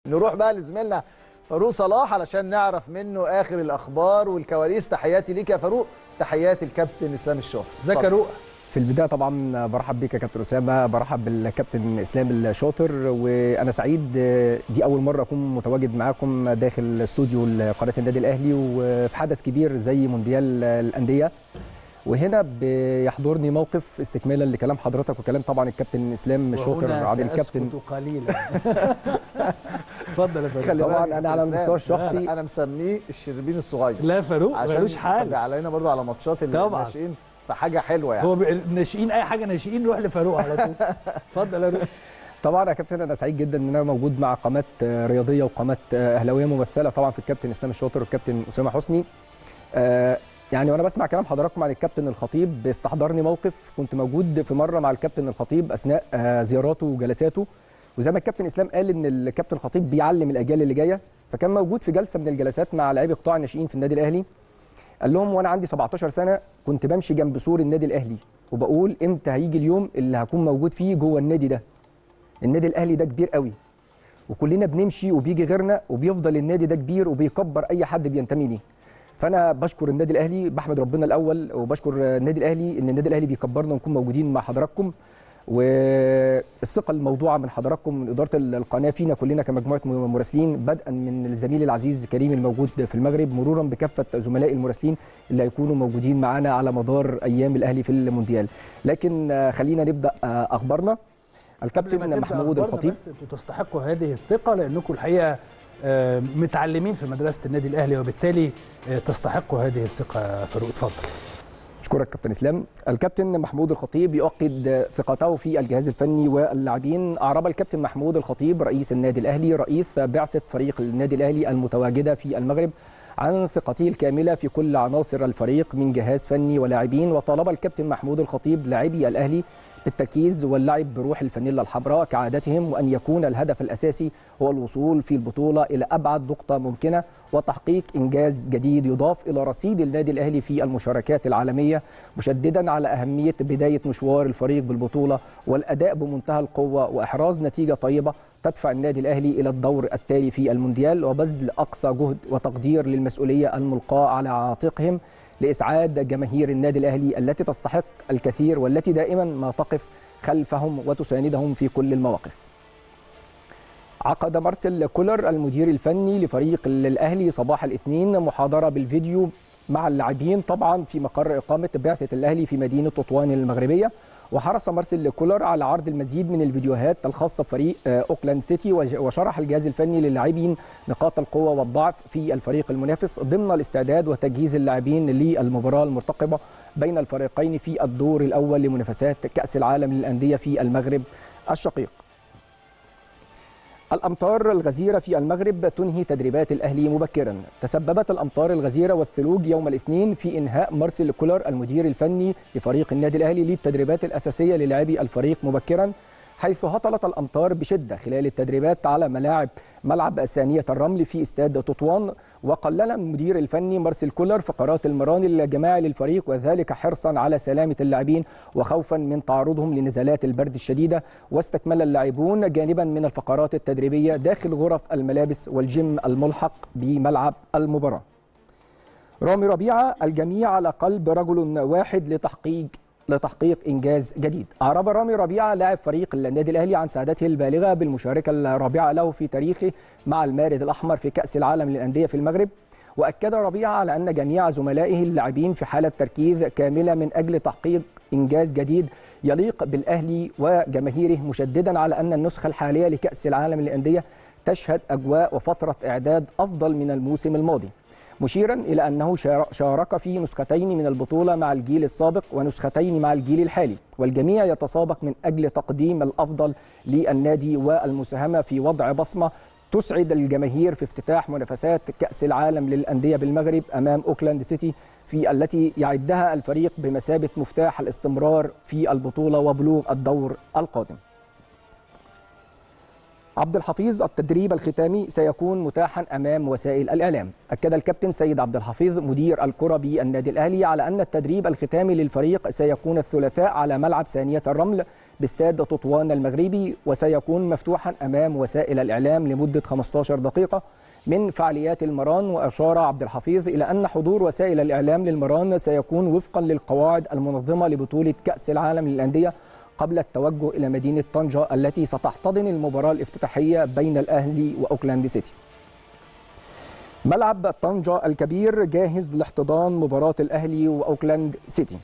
نروح بقى لزميلنا فاروق صلاح علشان نعرف منه اخر الاخبار والكواليس تحياتي ليك يا فاروق تحياتي الكابتن اسلام الشاطر ازيك يا روق في البدايه طبعا برحب بيك يا كابتن اسامه برحب بالكابتن اسلام الشاطر وانا سعيد دي اول مره اكون متواجد معاكم داخل استوديو قناه النادي الاهلي وفي حدث كبير زي مونديال الانديه وهنا بيحضرني موقف استكمالا لكلام حضرتك وكلام طبعا الكابتن اسلام الشاطر وهنا عن الكابتن سأسكت قليلا اتفضل يا فاروق خلي طبعاً بالك يا أنا على كابتن المستوى إسلام، الشخصي- انا مسميه الشربين الصغير لا فاروق عشان ملوش حاجه يتفرج علينا برضو على ماتشات طبعاً. الناشئين فحاجه حلوه يعني هو بي- ناشئين اي حاجه ناشئين نروح لفاروق على طول اتفضل يا روق طبعا يا كابتن انا سعيد جدا ان انا موجود مع قامات رياضيه وقامات اهلاويه ممثله طبعا في الكابتن اسلام الشاطر والكابتن اسامه حسني آه، يعني وانا بسمع كلام حضراتكم عن الكابتن الخطيب بيستحضرني موقف كنت موجود في مره مع الكابتن الخطيب اثناء آه، زياراته وجلساته وزي ما الكابتن اسلام قال ان الكابتن الخطيب بيعلم الاجيال اللي جايه فكان موجود في جلسه من الجلسات مع لاعبي قطاع الناشئين في النادي الاهلي قال لهم وانا عندي 17 سنه كنت بمشي جنب سور النادي الاهلي وبقول امتى هيجي اليوم اللي هكون موجود فيه جوه النادي ده النادي الاهلي ده كبير قوي وكلنا بنمشي وبيجي غيرنا وبيفضل النادي ده كبير وبيكبر اي حد بينتمي ليه فانا بشكر النادي الاهلي بحمد ربنا الاول وبشكر النادي الاهلي ان النادي الاهلي بيكبرنا ونكون موجودين مع حضراتكم والثقه الموضوعه من حضراتكم من اداره القناه فينا كلنا كمجموعه مراسلين بدءا من الزميل العزيز كريم الموجود في المغرب مرورا بكافه زملائي المراسلين اللي هيكونوا موجودين معانا على مدار ايام الاهلي في المونديال لكن آه، خلينا نبدا آه، اخبارنا قبل ما الكابتن تبدأ محمود أخبارنا الخطيب بس انتوا تستحقوا هذه الثقه لانكم الحقيقه آه، متعلمين في مدرسه النادي الاهلي وبالتالي آه، تستحقوا هذه الثقه يا فاروق اتفضل اشكرك كابتن اسلام الكابتن محمود الخطيب يؤكد ثقته في الجهاز الفني واللاعبين اعرب الكابتن محمود الخطيب رئيس النادي الاهلي رئيس بعثه فريق النادي الاهلي المتواجده في المغرب عن ثقته الكامله في كل عناصر الفريق من جهاز فني ولاعبين وطالب الكابتن محمود الخطيب لاعبي الاهلي بالتركيز واللعب بروح الفانيلا الحمراء كعادتهم وان يكون الهدف الاساسي هو الوصول في البطوله الى ابعد نقطه ممكنه وتحقيق انجاز جديد يضاف الى رصيد النادي الاهلي في المشاركات العالميه مشددا على اهميه بدايه مشوار الفريق بالبطوله والاداء بمنتهى القوه واحراز نتيجه طيبه تدفع النادي الاهلي الى الدور التالي في المونديال وبذل اقصى جهد وتقدير للمسؤوليه الملقاه على عاتقهم لاسعاد جماهير النادي الاهلي التي تستحق الكثير والتي دائما ما تقف خلفهم وتساندهم في كل المواقف. عقد مارسيل كولر المدير الفني لفريق الاهلي صباح الاثنين محاضره بالفيديو مع اللاعبين طبعا في مقر اقامه بعثه الاهلي في مدينه تطوان المغربيه وحرص مارسيل كولر على عرض المزيد من الفيديوهات الخاصه بفريق آه، اوكلاند سيتي وج- وشرح الجهاز الفني للاعبين نقاط القوه والضعف في الفريق المنافس ضمن الاستعداد وتجهيز اللاعبين للمباراه المرتقبه بين الفريقين في الدور الاول لمنافسات كاس العالم للانديه في المغرب الشقيق الأمطار الغزيرة في المغرب تنهي تدريبات الأهلي مبكرا تسببت الأمطار الغزيرة والثلوج يوم الاثنين في إنهاء مارسيل كولر المدير الفني لفريق النادي الأهلي للتدريبات الأساسية للاعبي الفريق مبكرا حيث هطلت الأمطار بشدة خلال التدريبات على ملاعب ملعب ثانية الرمل في استاد تطوان وقلل المدير الفني مارسيل كولر فقرات المران الجماعي للفريق وذلك حرصا على سلامة اللاعبين وخوفا من تعرضهم لنزلات البرد الشديدة واستكمل اللاعبون جانبا من الفقرات التدريبية داخل غرف الملابس والجيم الملحق بملعب المباراة رامي ربيعة الجميع على قلب رجل واحد لتحقيق لتحقيق انجاز جديد. اعرب رامي ربيعه لاعب فريق النادي الاهلي عن سعادته البالغه بالمشاركه الرابعه له في تاريخه مع المارد الاحمر في كاس العالم للانديه في المغرب. واكد ربيعه على ان جميع زملائه اللاعبين في حاله تركيز كامله من اجل تحقيق انجاز جديد يليق بالاهلي وجماهيره مشددا على ان النسخه الحاليه لكاس العالم للانديه تشهد اجواء وفتره اعداد افضل من الموسم الماضي. مشيرا الى انه شار- شارك في نسختين من البطوله مع الجيل السابق ونسختين مع الجيل الحالي والجميع يتسابق من اجل تقديم الافضل للنادي والمساهمه في وضع بصمه تسعد الجماهير في افتتاح منافسات كاس العالم للانديه بالمغرب امام اوكلاند سيتي في التي يعدها الفريق بمثابه مفتاح الاستمرار في البطوله وبلوغ الدور القادم عبد الحفيظ التدريب الختامي سيكون متاحا امام وسائل الاعلام اكد الكابتن سيد عبد الحفيظ مدير الكره بالنادي الاهلي على ان التدريب الختامي للفريق سيكون الثلاثاء على ملعب ثانيه الرمل باستاد تطوان المغربي وسيكون مفتوحا امام وسائل الاعلام لمده 15 دقيقه من فعاليات المران واشار عبد الحفيظ الى ان حضور وسائل الاعلام للمران سيكون وفقا للقواعد المنظمه لبطوله كاس العالم للانديه قبل التوجه إلى مدينة طنجة التي ستحتضن المباراة الافتتاحية بين الأهلي وأوكلاند سيتي ملعب طنجة الكبير جاهز لاحتضان مباراة الأهلي وأوكلاند سيتي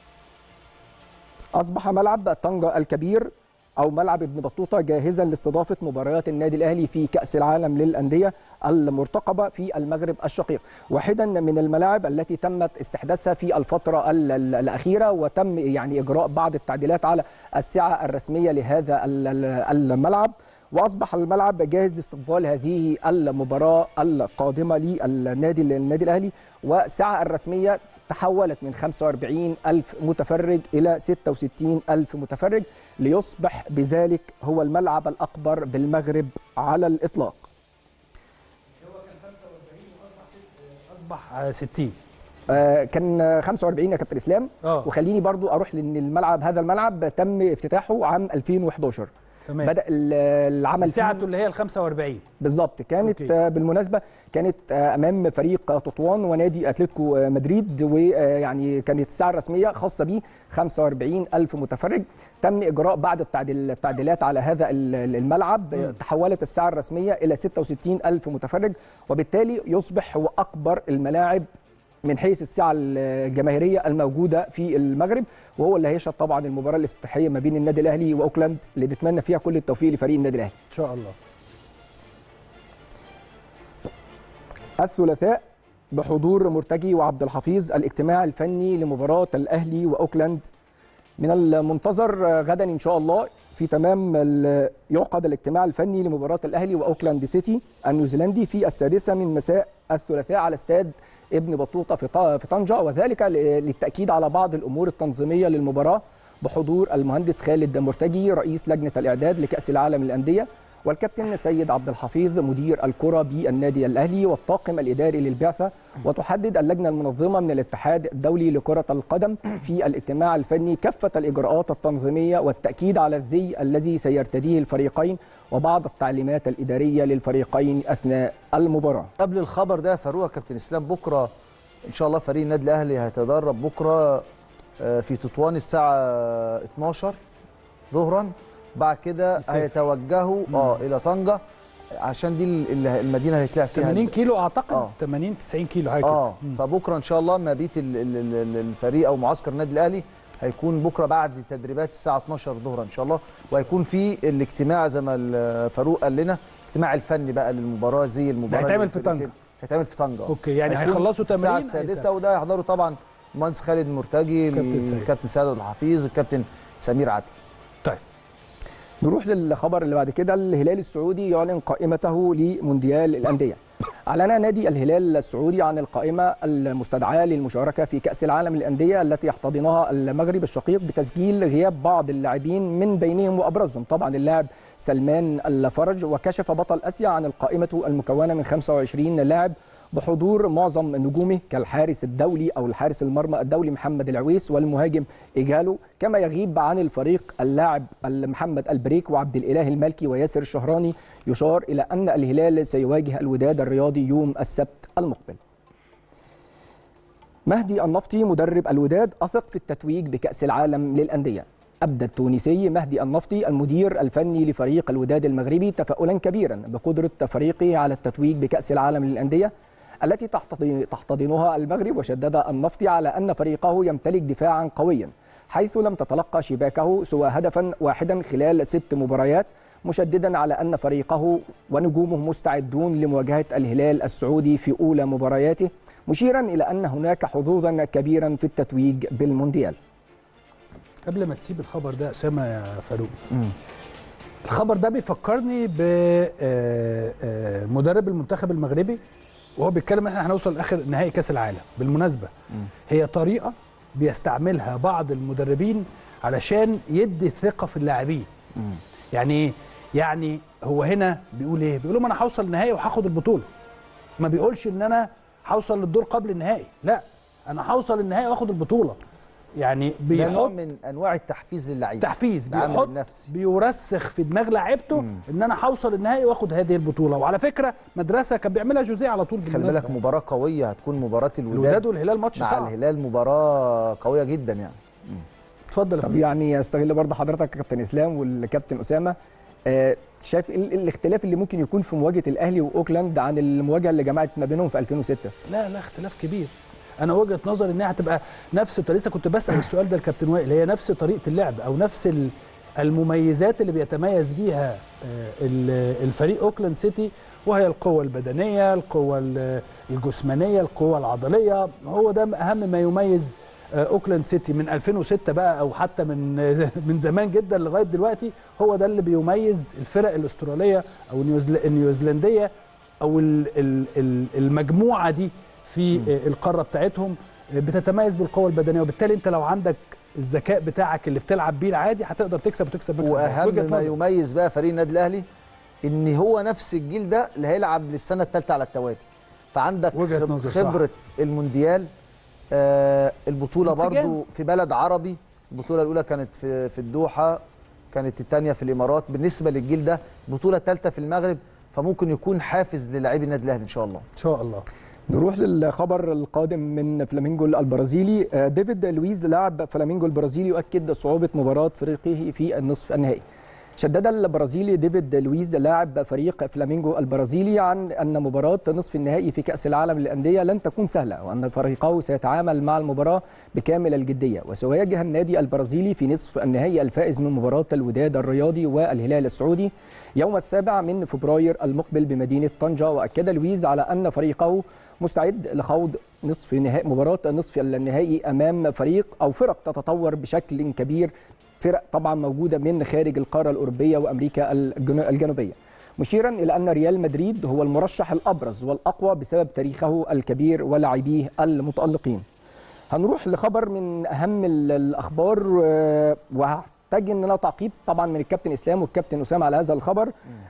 أصبح ملعب طنجة الكبير أو ملعب ابن بطوطة جاهزا لاستضافة مباريات النادي الأهلي في كأس العالم للأندية المرتقبة في المغرب الشقيق واحدا من الملاعب التي تمت استحداثها في الفترة ال- ال- الأخيرة وتم يعني إجراء بعض التعديلات على السعة الرسمية لهذا ال- ال- الملعب واصبح الملعب جاهز لاستقبال هذه المباراه القادمه للنادي النادي الاهلي والسعه الرسميه تحولت من 45 ألف متفرج إلى 66 ألف متفرج ليصبح بذلك هو الملعب الأكبر بالمغرب على الإطلاق اصبح آه، 60 آه، كان 45 يا كابتن اسلام اه وخليني برضو اروح لان الملعب هذا الملعب تم افتتاحه عام 2011 تمام بدا ال- العمل فيه ساعته اللي هي ال 45 بالظبط كانت أوكي. آه، بالمناسبه كانت آه، امام فريق تطوان ونادي اتلتيكو آه، مدريد ويعني كانت الساعه الرسميه خاصه به 45 الف متفرج تم اجراء بعض التعديل- التعديلات على هذا ال- ال- الملعب آه، تحولت الساعه الرسميه الى 66 الف متفرج وبالتالي يصبح هو اكبر الملاعب من حيث السعه الجماهيريه الموجوده في المغرب وهو اللي هيشهد طبعا المباراه الافتتاحيه ما بين النادي الاهلي واوكلاند اللي نتمنى فيها كل التوفيق لفريق النادي الاهلي ان شاء الله الثلاثاء بحضور مرتجي وعبد الحفيظ الاجتماع الفني لمباراة الأهلي وأوكلاند من المنتظر غدا إن شاء الله في تمام ال- يعقد الاجتماع الفني لمباراة الأهلي وأوكلاند سيتي النيوزيلندي في السادسة من مساء الثلاثاء على استاد ابن بطوطة في ط- في طنجة وذلك ل- للتأكيد على بعض الأمور التنظيمية للمباراة بحضور المهندس خالد مرتجي رئيس لجنة الإعداد لكأس العالم للأندية والكابتن سيد عبد الحفيظ مدير الكرة بالنادي الأهلي والطاقم الإداري للبعثة وتحدد اللجنة المنظمة من الاتحاد الدولي لكرة القدم في الاجتماع الفني كافة الإجراءات التنظيمية والتأكيد على الذي الذي سيرتديه الفريقين وبعض التعليمات الإدارية للفريقين أثناء المباراة قبل الخبر ده يا فاروق يا كابتن اسلام بكره ان شاء الله فريق النادي الاهلي هيتدرب بكره آه، في تطوان الساعه 12 ظهرا بعد كده يسافر. هيتوجهوا اه الى طنجه عشان دي ال- ال- المدينه اللي هيتلعب فيها 80 كيلو اعتقد آه. 80 90 كيلو حاجه كده. اه مم. فبكره ان شاء الله مبيت ال- ال- ال- ال- الفريق او معسكر النادي الاهلي هيكون بكره بعد تدريبات الساعه 12 ظهرا ان شاء الله وهيكون في الاجتماع زي ما ال- فاروق قال لنا الاجتماع الفني بقى للمباراه زي المباراه هيتعمل في للفرقتين. طنجة. هيتعمل في طنجه آه. اوكي يعني هيكون هيخلصوا الساعه تمرين السادسه هيسافروا. وده هيحضروا طبعا المهندس خالد مرتجي كابتن سيد. الكابتن سيد عبد الحفيظ الكابتن سمير عدلي طيب نروح للخبر اللي بعد كده الهلال السعودي يعلن قائمته لمونديال الأندية أعلن نادي الهلال السعودي عن القائمة المستدعاة للمشاركة في كأس العالم للأندية التي يحتضنها المغرب الشقيق بتسجيل غياب بعض اللاعبين من بينهم وأبرزهم طبعا اللاعب سلمان الفرج وكشف بطل آسيا عن القائمة المكونة من 25 لاعب بحضور معظم نجومه كالحارس الدولي او الحارس المرمى الدولي محمد العويس والمهاجم ايجالو كما يغيب عن الفريق اللاعب محمد البريك وعبد الاله المالكي وياسر الشهراني يشار الى ان الهلال سيواجه الوداد الرياضي يوم السبت المقبل مهدي النفطي مدرب الوداد أثق في التتويج بكأس العالم للأندية أبدى التونسي مهدي النفطي المدير الفني لفريق الوداد المغربي تفاؤلا كبيرا بقدرة فريقه على التتويج بكأس العالم للأندية التي تحتضن- تحتضنها المغرب وشدد النفطي على أن فريقه يمتلك دفاعا قويا حيث لم تتلقى شباكه سوى هدفا واحدا خلال ست مباريات مشددا على أن فريقه ونجومه مستعدون لمواجهة الهلال السعودي في أولى مبارياته مشيرا إلى أن هناك حظوظا كبيرا في التتويج بالمونديال قبل ما تسيب الخبر ده اسامه يا فاروق الخبر ده بيفكرني بمدرب المنتخب المغربي وهو بيتكلم ان احنا هنوصل لاخر نهائي كاس العالم بالمناسبه هي طريقه بيستعملها بعض المدربين علشان يدي ثقه في اللاعبين يعني ايه يعني هو هنا بيقول ايه بيقول لهم انا هوصل النهائي وهاخد البطوله ما بيقولش ان انا هوصل للدور قبل النهائي لا انا هوصل النهائي واخد البطوله يعني ده نوع بيحط من انواع التحفيز للعيبه تحفيز العامل بيحط النفسي. بيرسخ في دماغ لعيبته ان انا هوصل النهائي واخد هذه البطوله وعلى فكره مدرسه كان بيعملها جوزيه على طول خلي بالمناسبة. بالك مباراه قويه هتكون مباراه الوداد الوداد والهلال ماتش مع صعب الهلال مباراه قويه جدا يعني اتفضل يا طب فندم. يعني استغل برضه حضرتك يا كابتن اسلام والكابتن اسامه آه، شايف ايه ال- الاختلاف اللي ممكن يكون في مواجهه الاهلي واوكلاند عن المواجهه اللي جمعت ما بينهم في 2006 لا لا اختلاف كبير انا وجهه نظري انها هتبقى نفس طريقه لسه كنت بسال السؤال ده الكابتن وائل هي نفس طريقه اللعب او نفس ال- المميزات اللي بيتميز بيها آه، ال- الفريق اوكلاند سيتي وهي القوه البدنيه القوه ال- الجسمانيه القوه العضليه هو ده اهم ما يميز آه، اوكلاند سيتي من 2006 بقى او حتى من من زمان جدا لغايه دلوقتي هو ده اللي بيميز الفرق الاستراليه او النيوزل- النيوزيلنديه او ال- ال- ال- المجموعه دي في آه، القاره بتاعتهم آه، بتتميز بالقوه البدنيه وبالتالي انت لو عندك الذكاء بتاعك اللي بتلعب بيه العادي هتقدر تكسب وتكسب مكسب واهم وجهة ما نظر. يميز بقى فريق النادي الاهلي ان هو نفس الجيل ده اللي هيلعب للسنه الثالثه على التوالي فعندك وجهة خب- نظر، صح. خبره المونديال آه البطوله انسجام. برضو في بلد عربي البطوله الاولى كانت في في الدوحه كانت الثانيه في الامارات بالنسبه للجيل ده البطوله الثالثه في المغرب فممكن يكون حافز للاعبي النادي الاهلي ان شاء الله ان شاء الله نروح للخبر القادم من فلامينجو البرازيلي آه، ديفيد لويز لاعب فلامينجو البرازيلي يؤكد صعوبة مباراة فريقه في النصف النهائي شدد البرازيلي ديفيد لويز لاعب فريق فلامينجو البرازيلي عن أن مباراة نصف النهائي في كأس العالم للأندية لن تكون سهلة وأن فريقه سيتعامل مع المباراة بكامل الجدية وسيواجه النادي البرازيلي في نصف النهائي الفائز من مباراة الوداد الرياضي والهلال السعودي يوم السابع من فبراير المقبل بمدينة طنجة وأكد لويز على أن فريقه مستعد لخوض نصف نهائي مباراة نصف النهائي أمام فريق أو فرق تتطور بشكل كبير فرق طبعا موجودة من خارج القارة الأوروبية وأمريكا الجنو- الجنوبية مشيرا إلى أن ريال مدريد هو المرشح الأبرز والأقوى بسبب تاريخه الكبير ولاعبيه المتألقين هنروح لخبر من اهم ال- الاخبار آه، وهحتاج ان انا تعقيب طبعا من الكابتن اسلام والكابتن اسامه على هذا الخبر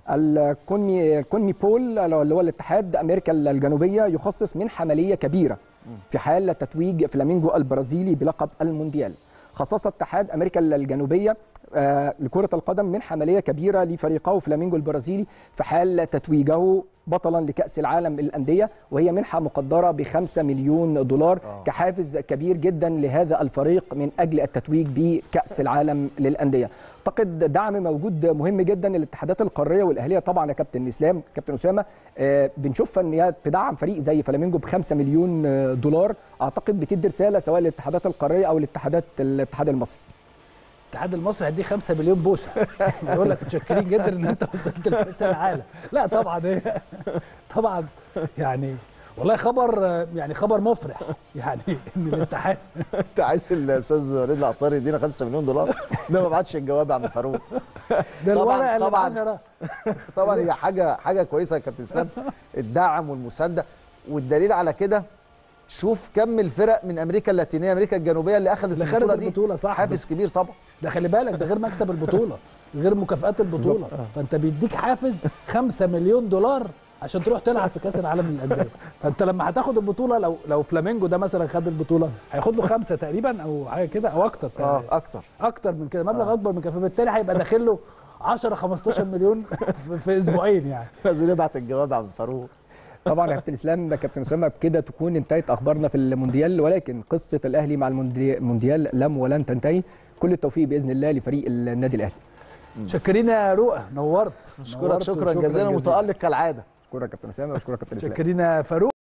الكونمي كونمي بول اللي هو الاتحاد امريكا الجنوبيه يخصص منحه ماليه كبيره في حال تتويج فلامينجو البرازيلي بلقب المونديال خصص اتحاد امريكا الجنوبيه آه، لكره القدم منحه ماليه كبيره لفريقه فلامينجو البرازيلي في حال تتويجه بطلا لكاس العالم للانديه وهي منحه مقدره ب 5 مليون دولار آه. كحافز كبير جدا لهذا الفريق من اجل التتويج بكاس العالم للانديه اعتقد دعم موجود مهم جدا للاتحادات القاريه والاهليه طبعا يا كابتن اسلام كابتن اسامه آه، بنشوفها ان هي تدعم فريق زي فلامينجو ب 5 مليون آه، دولار اعتقد بتدي رساله سواء للاتحادات القاريه او الاتحادات الاتحاد المصري الاتحاد المصري هيديه 5 مليون بوسه يقول لك متشكرين جدا ان انت وصلت لكاس العالم لا طبعا هي طبعا يعني والله خبر يعني خبر مفرح يعني ان الاتحاد انت عايز الاستاذ رضا العطاري يدينا 5 مليون دولار ده ما بعتش الجواب يا عم فاروق ده طبعاً- الورقه اللي طبعاً. بعشرة. طبعا هي حاجه حاجه كويسه يا كابتن اسلام الدعم والمسانده والدليل على كده شوف كم الفرق من امريكا اللاتينيه امريكا الجنوبيه اللي اخذت اللي خدت البطوله دي البطوله صح حافز كبير طبعا ده خلي بالك ده غير مكسب البطوله غير مكافآت البطوله فانت بيديك حافز 5 مليون دولار عشان تروح تلعب في كاس العالم للانديه فانت لما هتاخد البطوله لو لو فلامينجو ده مثلا خد البطوله هياخد له خمسه تقريبا او حاجه كده او اكتر اه اكتر اكتر من كده مبلغ اكبر من كده فبالتالي هيبقى داخل له 10 15 مليون في- في اسبوعين يعني لازم نبعت الجواب يا عم فاروق طبعا يا كابتن اسلام كابتن اسامه بكده تكون انتهت اخبارنا في المونديال ولكن قصه الاهلي مع الموندي- المونديال لم ولن تنتهي كل التوفيق باذن الله لفريق النادي الاهلي شكرين يا رؤى نورت اشكرك نورت شكرا وشكراً جزيلا متالق كالعاده اشكرك يا كابتن اسامه واشكرك يا كابتن اسلام شكرين يا فاروق